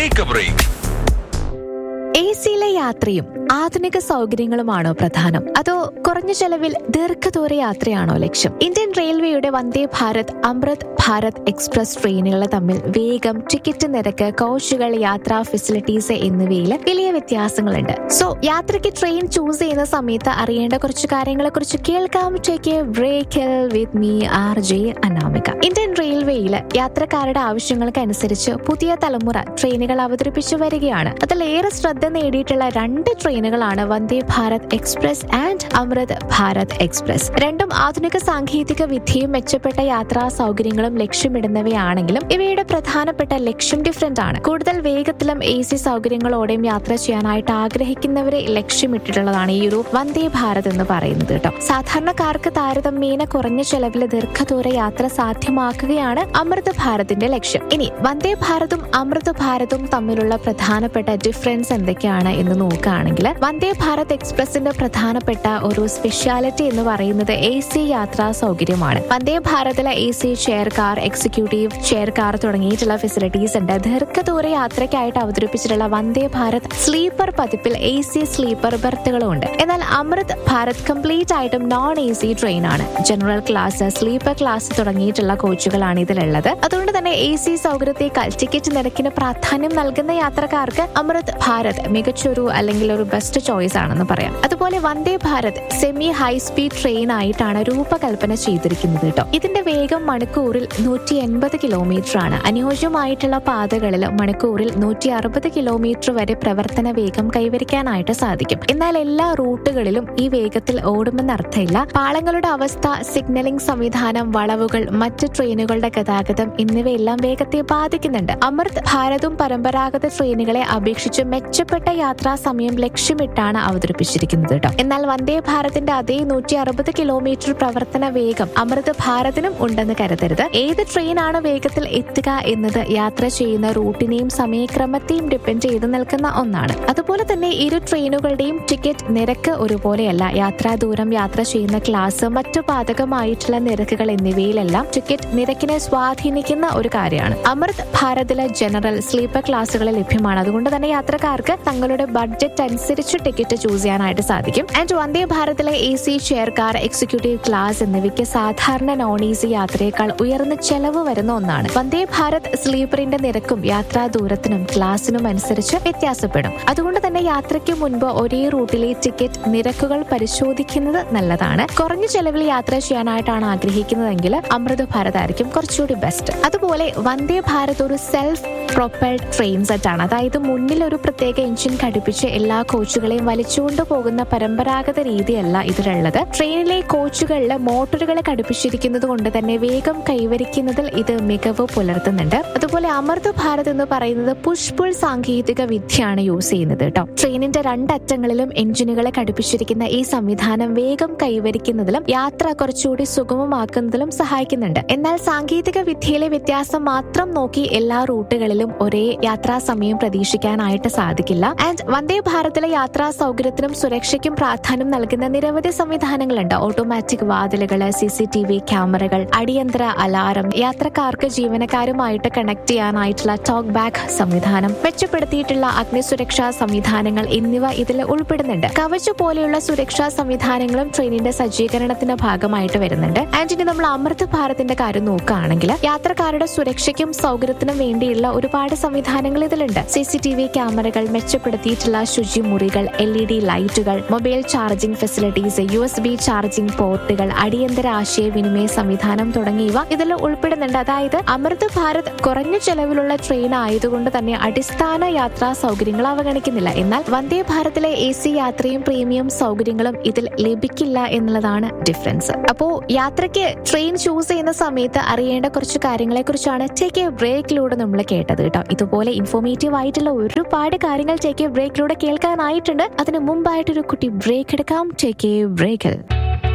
take A break A സിയിലെ യാത്രയും ആധുനിക സൗകര്യങ്ങളുമാണോ പ്രധാനം അതോ കുറഞ്ഞ ചെലവിൽ ദീർഘദൂര യാത്രയാണോ ലക്ഷ്യം ഇന്ത്യൻ റെയിൽവേയുടെ വന്ദേ ഭാരത് അമൃത് ഭാരത് എക്സ്പ്രസ് ട്രെയിനുകൾ തമ്മിൽ വേഗം ടിക്കറ്റ് നിരക്ക് കോച്ചുകൾ യാത്രാ ഫെസിലിറ്റീസ് എന്നിവയിൽ വലിയ വ്യത്യാസങ്ങളുണ്ട് സോ യാത്രയ്ക്ക് ട്രെയിൻ ചൂസ് ചെയ്യുന്ന സമയത്ത് അറിയേണ്ട കുറച്ച് കാര്യങ്ങളെ കുറിച്ച് കേൾക്കാം ടേക്ക് എ ബ്രേക്കിൽ with me R J Anamika Indian റെയിൽവേയിൽ യാത്രക്കാരുടെ ആവശ്യങ്ങൾക്ക് അനുസരിച്ച് പുതിയ തലമുറ ട്രെയിനുകൾ അവതരിപ്പിച്ചു വരികയാണ് അതിലേറെ ശ്രദ്ധ നേടിയിട്ടുള്ള രണ്ട് ട്രെയിനുകളാണ് Vande Bharat express and Amrit Bharat express രണ്ടും ആധുനിക സാങ്കേതിക വിദ്യയും മെച്ചപ്പെട്ട യാത്രാ സൗകര്യങ്ങളും ലക്ഷ്യമിടുന്നവയാണെങ്കിലും ഇവയുടെ പ്രധാനപ്പെട്ട ലക്ഷ്യം ഡിഫറെന്റ് ആണ് കൂടുതൽ വേഗത്തിലും എ സി സൗകര്യങ്ങളോടെയും യാത്ര ചെയ്യാനായിട്ട് ആഗ്രഹിക്കുന്നവരെ ലക്ഷ്യമിട്ടിട്ടുള്ളതാണ് ഈ ഒരു വന്ദേ ഭാരത് എന്ന് പറയുന്നത് കേട്ടോ സാധാരണക്കാർക്ക് താരതമ്യേന കുറഞ്ഞ ചെലവിൽ ദീർഘദൂര യാത്ര സാധ്യമാക്കുകയാണ് അമൃത് ഭാരതിന്റെ ലക്ഷ്യം ഇനി വന്ദേ ഭാരതും അമൃത് ഭാരതും തമ്മിലുള്ള പ്രധാനപ്പെട്ട ഡിഫറൻസ് എന്തൊക്കെയാണ് എന്ന് നോക്കുകയാണെങ്കിൽ വന്ദേ ഭാരത് എക്സ്പ്രസിന്റെ പ്രധാനപ്പെട്ട ഒരു സ്പെഷ്യാലിറ്റി എന്ന് പറയുന്നത് എ സി യാത്രാ സൗകര്യമാണ് വന്ദേ ഭാരതിലെ A C chair car executive chair car തുടങ്ങിയിട്ടുള്ള ഫെസിലിറ്റീസ് ഉണ്ട് ദീർഘദൂര യാത്രയ്ക്കായിട്ട് അവതരിപ്പിച്ചിട്ടുള്ള വന്ദേ ഭാരത് സ്ലീപ്പർ പതിപ്പിൽ എ സി സ്ലീപ്പർ ബർത്തുകളും ഉണ്ട് എന്നാൽ അമൃത് ഭാരത് കംപ്ലീറ്റ് ആയിട്ടും നോൺ എ സി ട്രെയിൻ ആണ് ജനറൽ ക്ലാസ് സ്ലീപ്പർ ക്ലാസ് തുടങ്ങിയിട്ടുള്ള കോച്ചുകളാണ് ഇതിലുള്ളത് അതുകൊണ്ട് തന്നെ എ സി സൗകര്യത്തേക്കാൾ ടിക്കറ്റ് നിരക്കിന് പ്രാധാന്യം നൽകുന്ന യാത്രക്കാർക്ക് അമൃത് ഭാരത് മികച്ചൊരു അല്ലെങ്കിൽ ഒരു ബെസ്റ്റ് ചോയ്സ് ആണെന്ന് പറയാം അതുപോലെ Vande Bharat semi high speed train ആയിട്ടാണ് രൂപകൽപ്പന ചെയ്തിരിക്കുന്നത് കേട്ടോ ഇതിന്റെ വേഗം മണിക്കൂറിൽ നൂറ്റി എൺപത് കിലോമീറ്റർ ആണ് അനുയോജ്യമായിട്ടുള്ള പാതകളിൽ മണിക്കൂറിൽ നൂറ്റി അറുപത് കിലോമീറ്റർ വരെ പ്രവർത്തന വേഗം കൈവരിക്കാനായിട്ട് സാധിക്കും എന്നാൽ എല്ലാ റൂട്ടുകളിലും ഈ വേഗത്തിൽ ഓടുമെന്ന് അർത്ഥമില്ല പാളങ്ങളുടെ അവസ്ഥ സിഗ്നലിംഗ് സംവിധാനം വളവുകൾ മറ്റ് ട്രെയിനുകളുടെ ഗതാഗതം എന്നിവയെല്ലാം വേഗത്തെ ബാധിക്കുന്നുണ്ട് അമൃത് ഭാരതും പരമ്പരാഗത ട്രെയിനുകളെ അപേക്ഷിച്ച് മെച്ചപ്പെട്ട യാത്രാ സമയം ലക്ഷ്യമിട്ടാണ് അവതരിപ്പിച്ചിരിക്കുന്നത് കേട്ടോ എന്നാൽ വന്ദേ ഭാരതിന്റെ അതേ നൂറ്റി അറുപത് കിലോമീറ്റർ പ്രവർത്തന വേഗം അമൃത് ഭാരതിനും ഉണ്ടെന്ന് കരുതരുത് ഏത് ട്രെയിനാണ് വേഗത്തിൽ എത്തുക എന്നത് യാത്ര ചെയ്യുന്ന റൂട്ടിനെയും സമയക്രമത്തെയും ഡിപ്പെൻഡ് ചെയ്ത് നിൽക്കുന്ന ഒന്നാണ് അതുപോലെ തന്നെ ഇരു ട്രെയിനുകളുടെയും ടിക്കറ്റ് നിരക്ക് ഒരുപോലെയല്ല യാത്രാ ദൂരം യാത്ര ചെയ്യുന്ന ക്ലാസ് മറ്റു ബാധകമായിട്ടുള്ള നിരക്കുകൾ എന്നിവയിലെല്ലാം ടിക്കറ്റ് നിരക്കിനെ സ്വാധീനിക്കുന്ന ഒരു കാര്യമാണ് അമൃത് ഭാരതിലെ ജനറൽ സ്ലീപ്പർ ക്ലാസ്സുകൾ ലഭ്യമാണ് അതുകൊണ്ട് തന്നെ യാത്രക്കാർക്ക് തങ്ങളുടെ ബഡ്ജറ്റ് അനുസരിച്ച് ടിക്കറ്റ് ചൂസ് ചെയ്യാനായിട്ട് സാധിക്കും ആൻഡ് വന്ദേ ഭാരതിലെ A C chair car executive class എന്നിവയ്ക്ക് സാധാരണ നോൺ എ സി യാത്രയേക്കാൾ ഉയർന്ന ചെലവ് വരുന്ന ഒന്നാണ് വന്ദേ ഭാരത് സ്ലീപ്പറിന്റെ നിരക്കും യാത്രാ ദൂരത്തിനും ക്ലാസിനും അനുസരിച്ച് വ്യത്യാസപ്പെടും അതുകൊണ്ട് തന്നെ യാത്രയ്ക്ക് മുൻപ് ഒരേ റൂട്ടിലെ ടിക്കറ്റ് നിരക്കുകൾ പരിശോധിക്കുന്നത് നല്ലതാണ് കുറഞ്ഞ ചെലവിൽ യാത്ര ചെയ്യാനായിട്ടാണ് ആഗ്രഹിക്കുന്നതെങ്കിൽ അമൃത് ഭാരത് ആയിരിക്കും കുറച്ചുകൂടി ബെസ്റ്റ് അതുപോലെ വന്ദേ ഭാരത് ഒരു സെൽഫ് പ്രൊപ്പൽഡ് ട്രെയിൻ സെറ്റ് ആണ് അതായത് മുന്നിൽ ഒരു പ്രത്യേക എഞ്ചിൻ ഘടിപ്പിച്ച് എല്ലാ കോച്ചുകളെയും വലിച്ചുകൊണ്ട് പോകുന്ന പരമ്പരാഗത രീതിയല്ല ഇതിലുള്ളത് ട്രെയിനിലെ കോച്ചുകളിൽ മോട്ടോറുകൾ ഘടിപ്പിച്ചിരിക്കുന്നത് കൊണ്ട് തന്നെ വേഗം കൈവരിക്കുന്നതിൽ ഇത് മികവ് പുലർത്തുന്നുണ്ട് അതുപോലെ അമൃത് ഭാരത് എന്ന് പറയുന്നത് പുഷ് പുൾ സാങ്കേതിക വിദ്യയാണ് യൂസ് ചെയ്യുന്നത് കേട്ടോ ട്രെയിനിന്റെ രണ്ടറ്റങ്ങളിലും എഞ്ചിനുകൾ ഘടിപ്പിച്ചിരിക്കുന്ന ഈ സംവിധാനം വേഗം കൈവരിക്കുന്നതിലും യാത്ര കുറച്ചുകൂടി സുഗമമാക്കുന്നതിലും സഹായിക്കുന്നുണ്ട് എന്നാൽ സാങ്കേതിക വിദ്യയിലെ വ്യത്യാസം മാത്രം നോക്കി എല്ലാ റൂട്ടുകളിലും ഒരേ യാത്രാ സമയം പ്രതീക്ഷിക്കാനായിട്ട് സാധിക്കില്ല ആൻഡ് വന്ദേ ഭാരതിലെ യാത്രാ സൗകര്യത്തിനും സുരക്ഷയ്ക്കും പ്രാധാന്യം നൽകുന്ന നിരവധി സംവിധാനങ്ങളുണ്ട് ഓട്ടോമാറ്റിക് വാതിലുകൾ സി സി ടി വി ക്യാമറകൾ അടിയന്തര അലാറം യാത്രക്കാർക്ക് ജീവനക്കാരുമായിട്ട് കണക്ട് ചെയ്യാനായിട്ടുള്ള ടോക്ക് ബാക്ക് സംവിധാനം മെച്ചപ്പെടുത്തിയിട്ടുള്ള അഗ്നിസുരക്ഷാ സംവിധാനങ്ങൾ എന്നിവ ഇതിൽ ഉൾപ്പെടുന്നുണ്ട് കവച് പോലെയുള്ള സുരക്ഷാ സംവിധാനങ്ങളും ട്രെയിനിന്റെ സജ്ജീകരണത്തിന്റെ ഭാഗമായിട്ട് വരുന്നുണ്ട് ആൻഡ് ഇനി നമ്മൾ അമൃത് ഭാരതിന്റെ കാര്യം നോക്കുകയാണെങ്കിൽ യാത്രക്കാരുടെ സുരക്ഷയ്ക്കും സൗകര്യത്തിനും വേണ്ടിയുള്ള ഒരുപാട് സംവിധാനങ്ങൾ ഇതിലുണ്ട് സി സി ടി വി ക്യാമറകൾ മെച്ചപ്പെടുത്തിയിട്ടുള്ള ശുചിമുറികൾ എൽ ഇ ഡി ലൈറ്റുകൾ mobile charging facilities U S B charging പോർട്ടുകൾ അടിയന്തര ആശയവിനിമയ സംവിധാനം തുടങ്ങിയവ ഇതിൽ ഉൾപ്പെടുന്നുണ്ട് അതായത് അമൃത് ഭാരത് കുറഞ്ഞ ചെലവിലുള്ള ട്രെയിൻ ആയതുകൊണ്ട് തന്നെ അടിസ്ഥാന യാത്രാ സൗകര്യങ്ങൾ അവഗണിക്കുന്നില്ല എന്നാൽ വന്ദേ ഭാരതിലെ എ സി യാത്രയും പ്രീമിയം സൗകര്യങ്ങളും ഇതിൽ ലഭിക്കില്ല എന്നുള്ളതാണ് ഡിഫറൻസ് അപ്പോ യാത്രയ്ക്ക് ട്രെയിൻ ചൂസ് ചെയ്യുന്ന സമയത്ത് അറിയേണ്ട കുറച്ച് കാര്യങ്ങളെ കുറിച്ചാണ് ടേക്ക് എ ബ്രേക്കിലൂടെ നമ്മൾ കേട്ടത് കേട്ടോ ഇതുപോലെ ഇൻഫോർമേറ്റീവ് ആയിട്ടുള്ള ഒരുപാട് കാര്യങ്ങൾ ടേക്ക് എ ബ്രേക്കിലൂടെ കേൾക്കാനായിട്ടുണ്ട് അതിന് മുമ്പായിട്ടൊരു കുട്ടി ബ്രേക്ക് എടുക്കാം ടേക്ക് എ ബ്രേക്കിൽ